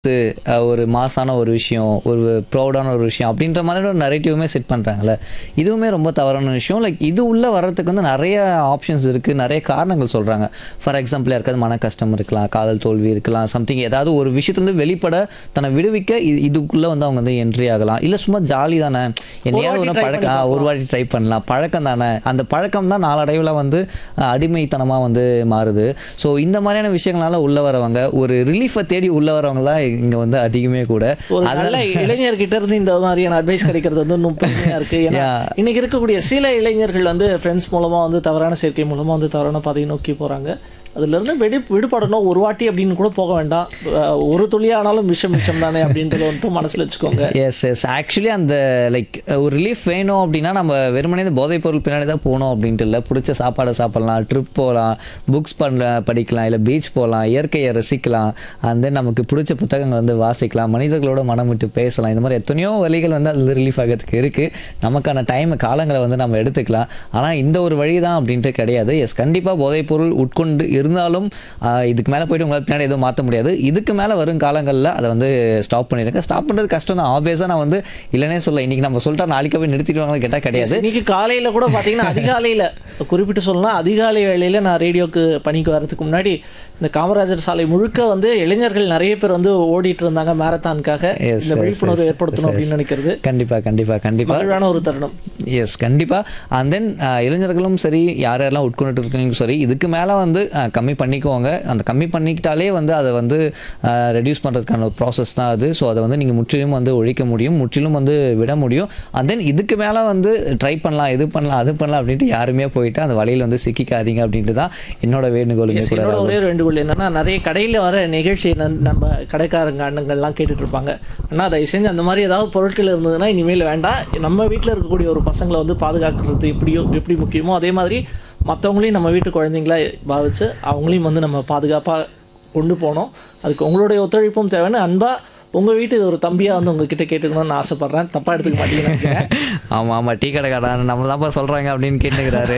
அஹ், ஒரு மாசான ஒரு விஷயம் ஒரு ப்ரௌடான ஒரு விஷயம் அப்படின்ற மாதிரி ஒரு நரேட்டிவுமே செட் பண்ணுறாங்கல்ல இதுவுமே ரொம்ப தவறான விஷயம் லைக் இது உள்ளே வர்றதுக்கு வந்து நிறைய ஆப்ஷன்ஸ் இருக்குது நிறைய காரணங்கள் சொல்கிறாங்க ஃபார் எக்ஸாம்பிள் யாருக்காவது மன கஷ்டம் இருக்கலாம் காதல் தோல்வி இருக்கலாம் சம்திங் ஏதாவது ஒரு விஷயத்துலேருந்து வெளிப்பட தன்னை விடுவிக்க இது இதுக்குள்ளே வந்து அவங்க வந்து என்ட்ரி ஆகலாம் இல்லை சும்மா ஜாலி தானே என்னையாவது ஒரு வாட்டி try பழக்கம் பண்ணி ஆ, ஒரு வாட்டி ட்ரை பண்ணலாம் பழக்கம் தானே அந்த பழக்கம் தான் நாளடைவில் வந்து அஹ், அடிமைத்தனமாக வந்து மாறுது ஸோ இந்த மாதிரியான விஷயங்களால உள்ள வரவங்க ஒரு ரிலீஃபை தேடி உள்ள வரவங்க தான் இங்கே வந்து அதிகமே கூட ஒரு நல்ல இளைஞர்கிட்ட இருந்து இந்த மாதிரியான அட்வைஸ் கிடைக்கிறது வந்து இன்னும் பெருமையா இருக்கு ஏன்னா Yeah. இன்னைக்கு இருக்கக்கூடிய சில இளைஞர்கள் வந்து ஃப்ரெண்ட்ஸ் மூலமா வந்து தவறான சேர்க்கை மூலமா வந்து தவறான பாதையை நோக்கி போறாங்க அதுல இருந்து வெடி விடுபடணும் ஒரு வாட்டி அப்படின்னு கூட போக வேண்டாம் அஹ் ஒரு துளியானாலும் விஷம் விஷம் தானே அப்படின்றத வந்துட்டு மனசுல வச்சுக்கோங்க எஸ் எஸ் ஆக்சுவலி அந்த லைக் ஒரு ரிலீஃப் வேணும் அப்படின்னா நம்ம வெறுமனே இந்த போதைப் பொருள் பின்னாடி தான் போகணும் அப்படின்ட்டு இல்லை பிடிச்ச சாப்பாடை சாப்பிடலாம் ட்ரிப் போகலாம் புக்ஸ் பண்ண படிக்கலாம் இல்லை பீச் போகலாம் இயற்கையை ரசிக்கலாம் அண்ட் தென் நமக்கு பிடிச்ச புத்தகங்கள் வந்து வாசிக்கலாம் மனிதர்களோட மனம் விட்டு பேசலாம் இந்த மாதிரி எத்தனையோ வழிகள் வந்து அதில் ரிலீஃப் ஆகிறதுக்கு இருக்குது நமக்கான டைம் காலங்களை வந்து நம்ம எடுத்துக்கலாம் ஆனால் இந்த ஒரு வழி தான் அப்படின்ட்டு கிடையாது எஸ் கண்டிப்பாக போதைப் பொருள் உட்கொண்டு இருந்தாலும் ஆஹ், இதுக்கு மேலே போயிட்டு உங்களால் பின்னாடி எதுவும் மாற்ற முடியாது இதுக்கு மேலே வரும் காலங்களில் அதை வந்து ஸ்டாப் பண்ணிடுங்க ஸ்டாப் பண்ணுறது கஷ்டம் தான் ஆப்வியஸாக நான் வந்து இல்லைனே சொல்ல இன்னைக்கு நம்ம சொல்லிட்டா நாளைக்கு போய் நிறுத்திடுவாங்கன்னு கேட்டால் கிடையாது இன்னைக்கு காலையில கூட பாத்தீங்கன்னா அதிகாலையில குறிப்பிட்டு சொல்லலாம் அதிகாலை வேளையில நான் ரேடியோக்கு பணிக்கு வர்றதுக்கு முன்னாடி இந்த காமராஜர் சாலை முழுக்க வந்து இளைஞர்கள் நிறைய பேர் வந்து ஓடிட்டு இருந்தாங்க மேரத்தானுக்காக Yes, இந்த yes, விழிப்புணர்வு yes, ஏற்படுத்தணும் yes, அப்படின்னு நினைக்கிறது கண்டிப்பாக கண்டிப்பாக கண்டிப்பாக மகிழ்வான ஒரு தருணம் எஸ் கண்டிப்பாக அண்ட் தென் இளைஞர்களும் சரி யார் யாரெல்லாம் உட்கொண்டுட்டு இருக்கீங்களும் சரி இதுக்கு மேலே வந்து அஹ், கம்மி பண்ணிக்கோங்க அந்த கம்மி பண்ணிக்கிட்டாலே வந்து அதை வந்து ரெடியூஸ் பண்ணுறதுக்கான ஒரு ப்ராசஸ் தான் அது ஸோ அதை வந்து நீங்கள் முற்றிலும் வந்து ஒழிக்க முடியும் முற்றிலும் வந்து விட முடியும் அண்ட் தென் இதுக்கு மேலே வந்து ட்ரை பண்ணலாம் இது பண்ணலாம் அது பண்ணலாம் அப்படின்ட்டு யாருமே போயிட்டு அந்த வழியில் வந்து சிக்கிக்காதீங்க அப்படின்ட்டு தான் என்னோட வேண்டுகோளுமே Yes, கூட என்னோட ஒரே ஒரு வேண்டுகோள் என்னன்னா நிறைய கடையில வர நிகழ்ச்சி நம்ம கடைக்காரங்க அண்ணங்கள்லாம் கேட்டுட்டு இருப்பாங்க அண்ணா தயவு செஞ்சு அந்த மாதிரி ஏதாவது பொருட்கள் இருந்ததுன்னா இனிமேல் வேண்டாம் நம்ம வீட்டில் இருக்கக்கூடிய ஒரு பசங்களை வந்து பாதுகாக்கிறது எப்படியோ எப்படி முக்கியமோ அதே மாதிரி மற்றவங்களையும் நம்ம வீட்டு குழந்தைங்களா பாவிச்சு அவங்களையும் வந்து நம்ம பாதுகாப்பாக கொண்டு போனோம் அதுக்கு உங்களுடைய ஒத்துழைப்பும் தேவைன்னு அன்பா உங்க வீட்டு ஒரு தம்பியா வந்து உங்ககிட்ட கேட்டுக்கணும்னு நான் ஆசைப்படுறேன் தப்பா எடுத்துக்க மாட்டீங்க ஆமாம் ஆமாம் டீ கடைக்காரன் நம்ம தான்ப்பா சொல்கிறாங்க அப்படின்னு கேட்டுக்கிறாரு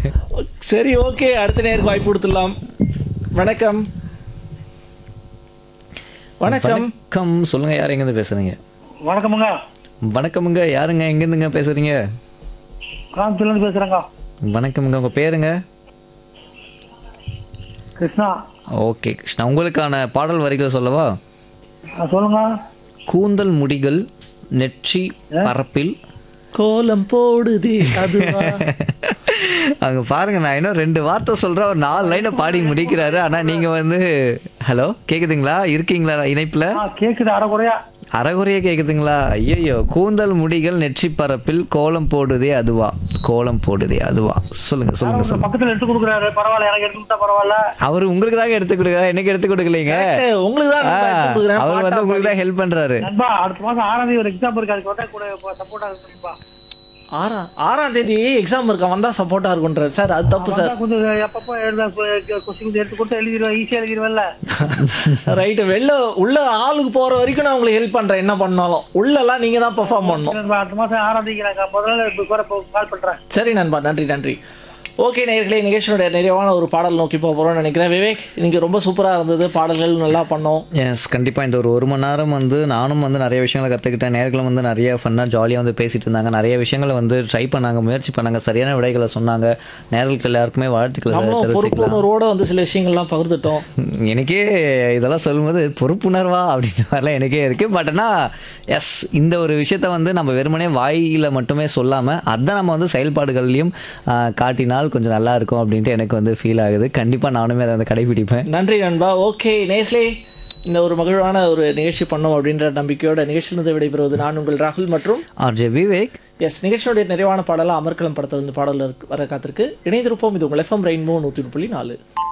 சரி ஓகே அடுத்த நேருக்கு வாய்ப்பு கொடுத்துடலாம் வணக்கம் வணக்கம் வணக்கம் சொல்லுங்கள் யார் எங்கேருந்து பேசுகிறீங்க வணக்கமுங்க வணக்கமுங்க யாருங்க எங்கேருந்துங்க பேசுகிறீங்க காஞ்சிலேருந்து பேசுகிறேங்க வணக்கமுங்க உங்கள் பேருங்க கிருஷ்ணா ஓகே கிருஷ்ணா உங்களுக்கான பாடல் வரிகளை சொல்லவா ஆ, சொல்லுங்க கூந்தல் முடிகள் நெற்றி பரப்பில் கோலம் போடுது அதுவா அங்க பாருங்க நான் இன்னும் ரெண்டு வார்த்தை சொல்றேன் ஒரு நாலு லைனை பாடி முடிக்கிறாரு ஆனா நீங்க வந்து ஹலோ கேக்குதுங்களா இருக்கீங்களா இணைப்புல ஆ கேட்குது அரைக்குறையா அறகுறையா கேக்குதுங்களா ஐயோ கூந்தல் முடிகள் நெற்றி பரப்பில் கோலம் போடுதே அதுவா கோலம் போடுதே அதுவா சொல்லுங்க சொல்லுங்க சொல்லுங்க பக்கத்தில் எடுத்து கொடுக்குறாரு பரவாயில்ல எனக்கு எடுத்து கொடுத்தா பரவாயில்ல அவர் உங்களுக்கு தாங்க எடுத்து கொடுக்குறாரு எனக்கு எடுத்து கொடுக்கலைங்க ஏய், உங்களுக்கு தான் ஆ, நான் எடுத்து கொடுக்குறேன். அவர் வந்து பாட்டா உங்களுக்கு தான் ஹெல்ப் பண்றாரு நண்பா அடுத்த மாதம் ஆறாம் தேதி ஒரு எக்ஸாம் இருக்கு அதுக்கு வந்தா கூட சப்போர்ட்டாக இருக்கும்பா ஆறாம் ஆறாம் தேதி எக்ஸாம் இருக்கா வந்தா சப்போர்ட்டா இருக்குன்றார் சார் அது தப்பு சார் கொஞ்சம் எப்பப்போ எழுத கொஸ்டின் எடுத்து கொடுத்து எழுதிடுவேன் ஈஸியாக எழுதிடுவேன்ல ரைட்டு வெளில உள்ள ஆளுக்கு போற வரைக்கும் நான் உங்களுக்கு ஹெல்ப் பண்றேன் என்ன பண்ணாலும் உள்ளெல்லாம் நீங்க தான் பெர்ஃபார்ம் பண்ணணும் நண்பா, அடுத்த மாதம் ஆறாம் தேதி நான் முதல்ல இப்போ கால் பண்ணுறேன் சரி நண்பா நன்றி நன்றி ஓகே நேர்களே நிகழ்ச்சியோட நிறைவான ஒரு பாடல் நோக்கி போக போகிறோம்னு நினைக்கிறேன் விவேக் இன்னைக்கு ரொம்ப சூப்பராக இருந்தது பாடல்கள் நல்லா பண்ணோம் எஸ் கண்டிப்பாக இந்த ஒரு ஒரு மணி நேரம் வந்து நானும் வந்து நிறைய விஷயங்களை கற்றுக்கிட்டேன் நேர்களும் வந்து நிறைய ஃபன்னாக ஜாலியாக வந்து பேசிட்டு இருந்தாங்க நிறைய விஷயங்களை வந்து ட்ரை பண்ணாங்க முயற்சி பண்ணாங்க சரியான விடைகளை சொன்னாங்க நேர்களுக்கு எல்லாருக்குமே வாழ்த்துக்களை நம்மளும் தெரிவிச்சுக்கலாம் பொறுப்புணர்வோட வந்து சில விஷயங்கள்லாம் பகிர்ந்துட்டோம் எனக்கே இதெல்லாம் சொல்லும்போது பொறுப்புணர்வா அப்படின்ற மாதிரிலாம் எனக்கே இருக்குது பட் ஆனால் எஸ் இந்த ஒரு விஷயத்த வந்து நம்ம வெறுமனே வாயில மட்டுமே சொல்லாமல் அதை நம்ம வந்து செயல்பாடுகள்லையும் ஆஹ், காட்டினால் கொஞ்சம் நல்லா இருக்கும் அப்படின்ட்டு எனக்கு வந்து ஃபீல் ஆகுது கண்டிப்பாக நானுமே அதை வந்து கடைபிடிப்பேன் நன்றி நண்பா ஓகே நேர்களே இந்த ஒரு மகிழ்வான ஒரு நிகழ்ச்சி பண்ணோம் அப்படின்ற நம்பிக்கையோட நிகழ்ச்சியிலிருந்து விடைபெறுவது நான் உங்கள் ராகுல் மற்றும் ஆர்ஜே விவேக் எஸ் நிகழ்ச்சியோடைய நிறைவான பாடலாக அமர்கலம் படத்தில் வந்து பாடல் இருக்கு- வர காத்திருக்கு இணைந்திருப்போம் இது உங்கள் எஃப்எம் ரெயின்போ நூற்றி புள்ளி நாலு